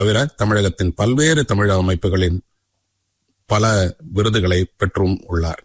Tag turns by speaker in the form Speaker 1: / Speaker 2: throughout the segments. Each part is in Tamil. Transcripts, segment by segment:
Speaker 1: தவிர தமிழகத்தின் பல்வேறு தமிழ் அமைப்புகளின் பல விருதுகளை பெற்றும் உள்ளார்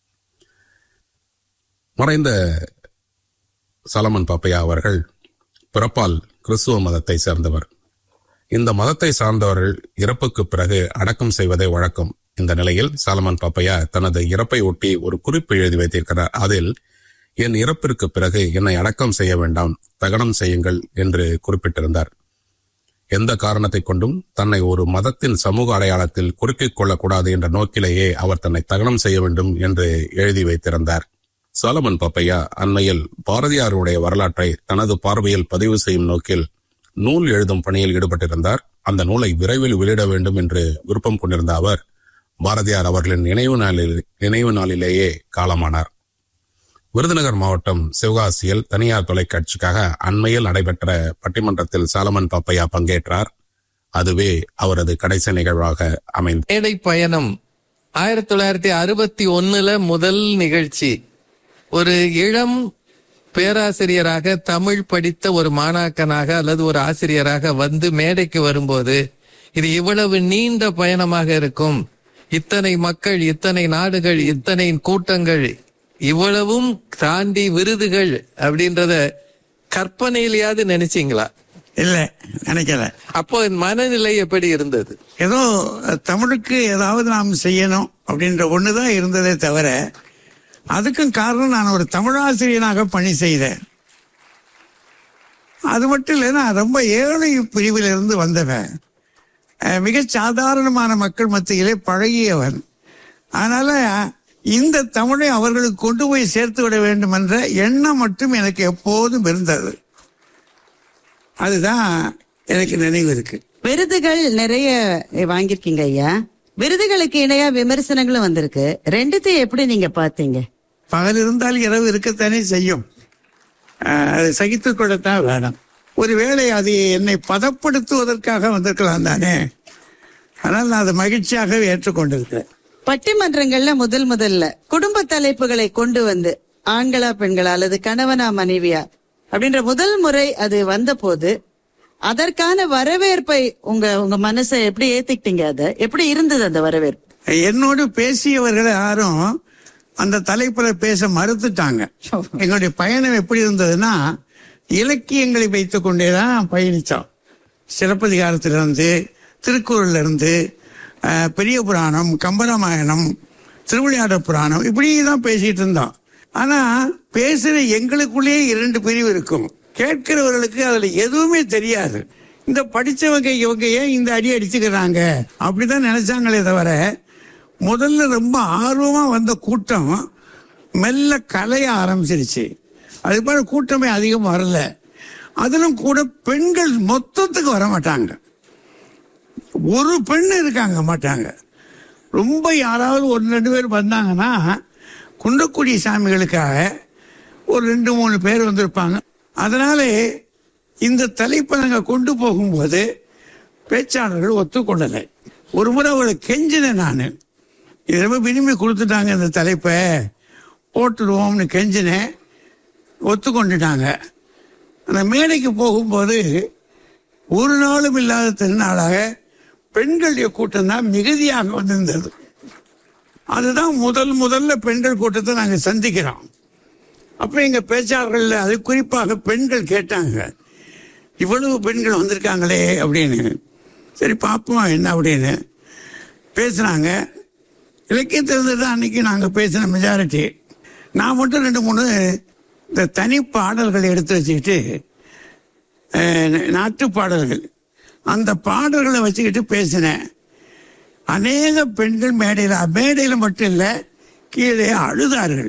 Speaker 1: மறைந்த சலமன் பாப்பையா அவர்கள் பிறப்பால் கிறிஸ்துவ மதத்தை சேர்ந்தவர் இந்த மதத்தை சார்ந்தவர்கள் இறப்புக்கு பிறகு அடக்கம் செய்வதே வழக்கம் இந்த நிலையில் சாலமன் பாப்பையா தனது இறப்பை ஒட்டி ஒரு குறிப்பு எழுதி வைத்திருக்கிறார் அதில் என் இறப்பிற்கு பிறகு என்னை அடக்கம் செய்ய வேண்டாம் தகனம் செய்யுங்கள் என்று குறிப்பிட்டிருந்தார் எந்த காரணத்தை கொண்டும் தன்னை ஒரு மதத்தின் சமூக அடையாளத்தில் குறுக்கிக் கொள்ளக்கூடாது என்ற நோக்கிலேயே அவர் தன்னை தகனம் செய்ய வேண்டும் என்று எழுதி வைத்திருந்தார் சாலமன் பாப்பையா அண்மையில் பாரதியாருடைய வரலாற்றை தனது பார்வையில் பதிவு செய்யும் நோக்கில் நூல் எழுதும் பணியில் ஈடுபட்டிருந்தார் அந்த நூலை விரைவில் வெளியிட வேண்டும் என்று விருப்பம் கொண்டிருந்த அவர் பாரதியார் அவர்களின் நினைவு நாளில் நினைவு நாளிலேயே காலமானார் விருதுநகர் மாவட்டம் சிவகாசியில் தனியார் தொலைக்காட்சிக்காக அண்மையில் நடைபெற்ற பட்டிமன்றத்தில் சாலமன் பாப்பையா பங்கேற்றார் அதுவே அவரது கடைசி நிகழ்வாக அமைந்தது
Speaker 2: மேடை பயணம் ஆயிரத்தி தொள்ளாயிரத்தி அறுபத்தி ஒண்ணுல முதல் நிகழ்ச்சி ஒரு இளம் பேராசிரியராக தமிழ் படித்த ஒரு மாணாக்கனாக அல்லது ஒரு ஆசிரியராக வந்து மேடைக்கு வரும்போது இது இவ்வளவு நீண்ட பயணமாக இருக்கும் இத்தனை மக்கள் இத்தனை நாடுகள் இத்தனை கூட்டங்கள் இவ்வளவும் தாண்டி விருதுகள் அப்படின்றத கற்பனையிலேயாவது நினைச்சீங்களா
Speaker 3: இல்ல நினைக்கல
Speaker 2: அப்போ மனநிலை எப்படி இருந்தது
Speaker 3: ஏதோ தமிழுக்கு ஏதாவது நாம் செய்யணும் அப்படின்ற ஒண்ணுதான் இருந்ததே தவிர அதுக்கும் காரணம் நான் ஒரு தமிழாசிரியனாக பணி செய்தேன் அது மட்டும் இல்லை நான் ரொம்ப ஏழை பிரிவில் இருந்து வந்தவன் அஹ், மிகச் சாதாரணமான மக்கள் மத்தியிலே பழகியவன் அதனால இந்த தமிழை அவர்களுக்கு கொண்டு போய் சேர்த்து விட வேண்டும் என்ற எண்ணம் மட்டும் எனக்கு எப்போதும் இருந்தது அதுதான் எனக்கு நினைவு இருக்கு
Speaker 4: விருதுகள் நிறைய வாங்கியிருக்கீங்க ஐயா விருதுகளுக்கு இணையா விமர்சனங்களும் வந்திருக்கு ரெண்டுத்தையும் எப்படி நீங்க பாத்தீங்க
Speaker 3: பகல் இருந்தால் இரவு இருக்கத்தானே செய்யும் ஆஹ், அதை சகித்துக் கொள்ளத்தான் வேணும் ஒருவேளை அது என்னை பதப்படுத்துவதற்காக வந்திருக்கலாம் தானே ஆனால் நான் அதை மகிழ்ச்சியாக ஏற்றுக்கொண்டிருக்கிறேன்
Speaker 4: பட்டிமன்றங்கள்ல முதல் முதல்ல குடும்ப தலைப்புகளை கொண்டு வந்து ஆண்களா பெண்களா அல்லது கணவனா மனைவியா அப்படின்ற முதல் முறை அது வந்த போது அதற்கான வரவேற்பை உங்க உங்க மனசை எப்படி ஏத்துக்கிட்டீங்க அத எப்படி இருந்தது அந்த வரவேற்பு
Speaker 3: என்னோடு பேசியவர்கள் யாரும் அந்த தலைப்புல பேச மறுத்துட்டாங்க எங்களுடைய பயணம் எப்படி இருந்ததுன்னா இலக்கியங்களை வைத்துக் கொண்டேதான் பயணிச்சோம் சிலப்பதிகாரத்திலிருந்து திருக்குறள்ல இருந்து அஹ், பெரிய புராணம் கம்பராமாயணம் திருவிளையாடற் புராணம் இப்படி தான் பேசிட்டு இருந்தோம் ஆனா பேசுற எங்களுக்குள்ளேயே இரண்டு பிரிவு இருக்கும் கேட்கிறவர்களுக்கு அதுல எதுவுமே தெரியாது இந்த படிச்சவங்க இவங்க ஏன் இந்த அடி அடிச்சுக்கிறாங்க அப்படிதான் நினைச்சாங்களே தவிர முதல்ல ரொம்ப ஆர்வமா வந்த கூட்டம் மெல்ல கலைய ஆரம்பிச்சிருச்சு அது போல கூட்டமே அதிகம் வரல அதிலும் கூட பெண்கள் மொத்தத்துக்கு வர மாட்டாங்க ஒரு பெண் இருக்காங்க மாட்டாங்க ரொம்ப யாராவது ஒரு ரெண்டு பேர் வந்தாங்கன்னா குண்டக்குடி சாமிகளுக்காக ஒரு ரெண்டு மூணு பேர் வந்திருப்பாங்க அதனாலே இந்த தலைப்பை நாங்கள் கொண்டு போகும்போது பேச்சாளர்கள் ஒத்துக்கொள்ளலை ஒரு முறை அவளை கெஞ்சினேன் நான் இது ரொம்ப விரும்பி கொடுத்துட்டாங்க இந்த தலைப்பை போட்டுடுவோம்னு கெஞ்சினேன் ஒத்துக்கொண்டுட்டாங்க அந்த மேடைக்கு போகும்போது ஒரு நாளும் இல்லாத திருநாளாக பெண்களுடைய கூட்டம் தான் மிகுதியாக வந்திருந்தது அதுதான் முதல் முதல்ல பெண்கள் கூட்டத்தை நாங்கள் சந்திக்கிறோம் அப்போ எங்கள் பேச்சாளர்கள் அது குறிப்பாக பெண்கள் கேட்டாங்க இவ்வளவு பெண்கள் வந்திருக்காங்களே அப்படின்னு சரி பார்ப்போம் என்ன அப்படின்னு பேசுனாங்க இலக்கியத்திலிருந்து தான் அன்னைக்கு நாங்கள் பேசின மெஜாரிட்டி நான் மட்டும் ரெண்டு மூணு இந்த தனி பாடல்களை எடுத்து வச்சுக்கிட்டு அஹ், நாட்டு பாடல்கள் அந்த பாடல்களை வச்சுக்கிட்டு பேசினேன் அநேக பெண்கள் மேடையில் மேடையில் மட்டும் இல்லை கீழே அழுதார்கள்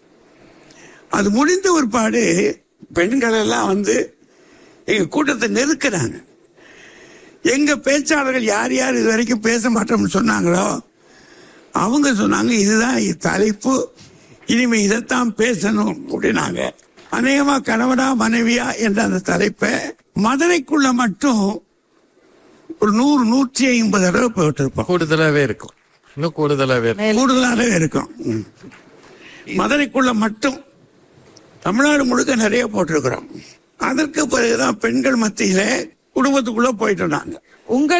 Speaker 3: அது முடிந்த ஒரு பாடு பெண்கள் எல்லாம் வந்து எங்க கூட்டத்தை நெருக்கிறாங்க எங்க பேச்சாளர்கள் யார் யார் இது வரைக்கும் பேச மாட்டோம்னு சொன்னாங்களோ அவங்க சொன்னாங்க இதுதான் தலைப்பு இனிமே இதைத்தான் பேசணும் அப்படின்னாங்க அநேகமா கணவனா மனைவியா என்ற அந்த தலைப்பை மதுரைக்குள்ள மட்டும் ஒரு நூறு நூற்றி ஐம்பது தடவை போட்டிருப்போம்
Speaker 2: கூடுதலாவே இருக்கும் இன்னும் கூடுதலாவே இருக்கும்
Speaker 3: கூடுதலாகவே இருக்கும் ம். மதுரைக்குள்ள மட்டும் தமிழ்நாடு முழுக்க நிறைய போட்டிருக்கிறோம் அதற்கு பிறகுதான் பெண்கள் மத்தியில குடும்பத்துக்குள்ள போயிட்டோம் நாங்க
Speaker 4: உங்கள்